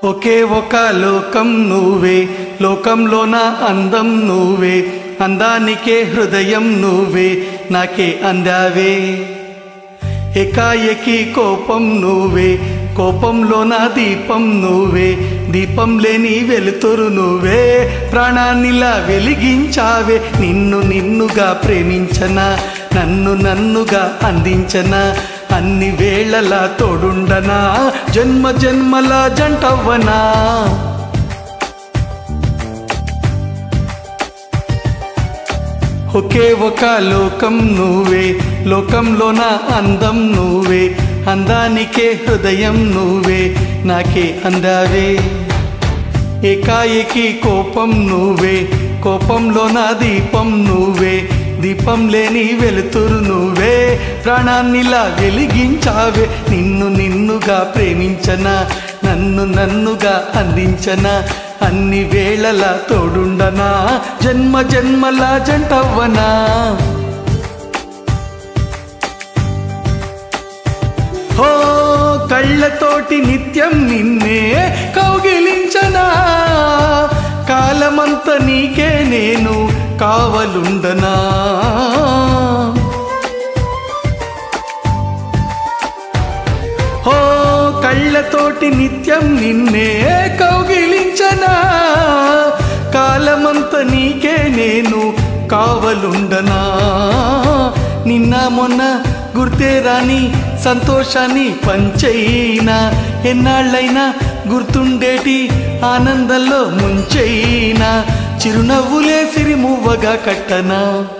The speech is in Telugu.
ఒకే ఒక లోకం నువ్వే లోకంలోన అందం నువ్వే అందానికే హృదయం నువ్వే నాకే అందావే ఏకాయకి కోపం నువ్వే కోపంలో నా దీపం నువ్వే దీపం లేని వెలుతురు నువ్వే ప్రాణాన్నిలా వెలిగించావే నిన్ను నిన్నుగా ప్రేమించనా నన్ను నన్నుగా అందించనా అన్ని వేళలా తోడుండనా జన్మ జన్మల జంటవ్వనా ఒకే ఒక లోకం నువ్వే లోకంలోన అందం నువ్వే అందానికే హృదయం నువ్వే నాకే అందావే ఏకాఏకి కోపం నువ్వే కోపంలో నా దీపం నువ్వే దీపం లేని వెలుతురు నువ్వే ప్రాణాన్నిలా వెలిగించావే నిన్ను నిన్నుగా ప్రేమించనా నన్ను నన్నుగా అందించనా అన్ని వేళలా తోడుండనా జన్మ జన్మల జంటవ్వనా హో కళ్ళతోటి నిత్యం నిన్నే కౌగిలించనా కాలమంత నీకే నేను కావలుండనా హో కళ్ళతోటి నిత్యం నిన్నే కౌగిలించనా కాలమంత నీకే నేను కావలుండనా నిన్న మొన్న గుర్తే రాని సంతోషాన్ని పంచైనా ఎన్నాళ్ళైనా గుర్తుండేటి ఆనందంలో ముంచైనా చిరునవ్వులే సిరిమువ్వగా కట్టనా